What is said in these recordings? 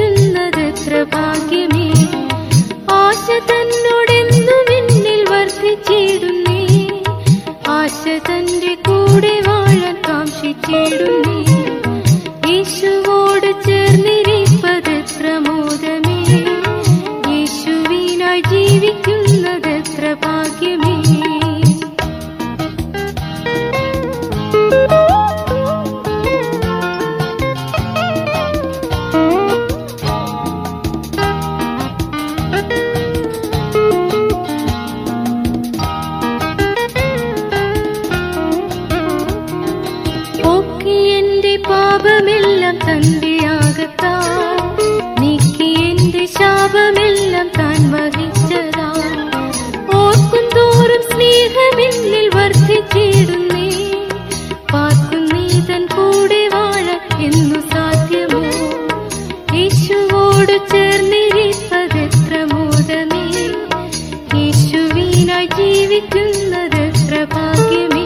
ജീവിക്കുന്നതെത്ര ഭാഗ്യമേ ആശ തന്നോടെന്നു വിണ്ണിൽ വർദ്ധിച്ചിടുന്നേ ആശ തന്റെ കൂടെ വാഴാൻ കാക്ഷിച്ചിടുന്നേ യേശുവോട് ചേർന്നിരിപ്പതെത്ര മോദമേ യേശുവിനായി ജീവിക്കുന്നതെത്ര ഭാഗ്യമേ പോക്കി എന്റെ പാപമെല്ലാം തന്റെ ആകത്താ നീക്കി എന്റെ ശാപമെല്ലാം താൻ വഹിച്ചതാ ഓർക്കും തോറും സ്നേഹമെന്നിൽ വർദ്ധിച്ചിടുന്നേ പാർക്കും നീ തൻ കൂടെ വാഴ എന്നു സാധ്യമോ യേശുവോട് ചേർന്നിരിപ്പതെത്ര മോദമേ യേശുവിനായി ജീവിക്കുന്നതെത്ര ഭാഗ്യമേ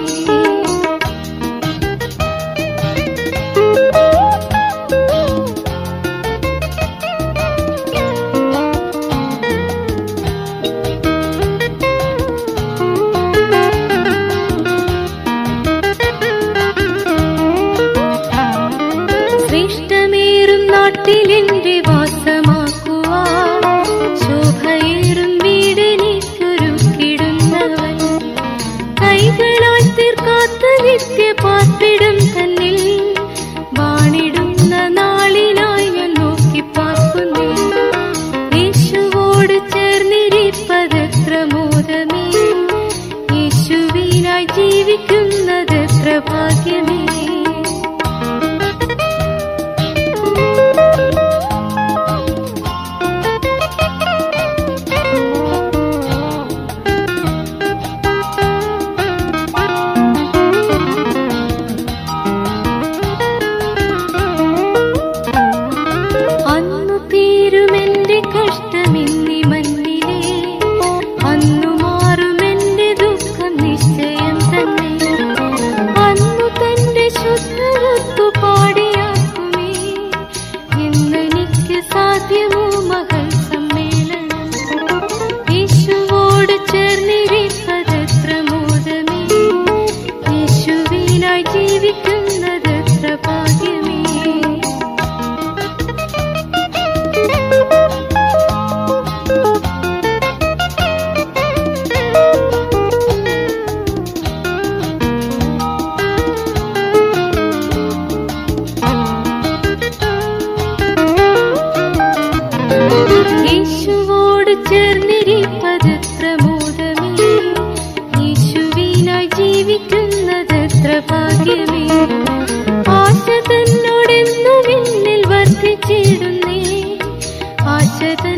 ശ്രേഷ്ഠമേറും നാട്ടിലെന്റെ വാസമാക്കുവാ ശോഭയേറും വീടെനിക്കൊരുക്കിടുന്നവൻ കൈകളാൽ തീർക്കാത്ത നിത്യ പാർപ്പിടം തന്നിൽ വാണിടുന്ന നാളിനായി ഞാൻ നോക്കി പാർക്കുന്നേ യേശുവോട് ചേർന്നിരിപ്പതെത്ര മോദമേ യേശുവിനായി ജീവിക്കുന്നതെത്ര ഭാഗ്യമേ അന്നു തീരുമെന്റെ കഷ്ടമെന്നി മണ്ണിലെ അന്നു മാറുമെന്റെ ദുഃഖം നിശ്ചയം തന്നെ അന്നു തന്റെ ശുദ്ധത്തു പാടിയാക്കുമേ ഇന്നെനിക്ക് സാധ്യമോ മകൾ സമ്മേളനം യേശുവോട് ചേർന്നിരിപ്പതെത്ര മോദമേ യേശുവിനായി ജീവിക്കുന്നതെത്ര ഭാഗ്യമേ യേശുവോട് ചേർന്നിരിപ്പതെത്ര മോദമേ യേശുവിനായി ജീവിക്കുന്നതെത്ര ഭാഗ്യമേ ആശ തന്നോടെന്നു വിണ്ണിൽ വർദ്ധിച്ചിടുന്നേ ആശ തൻ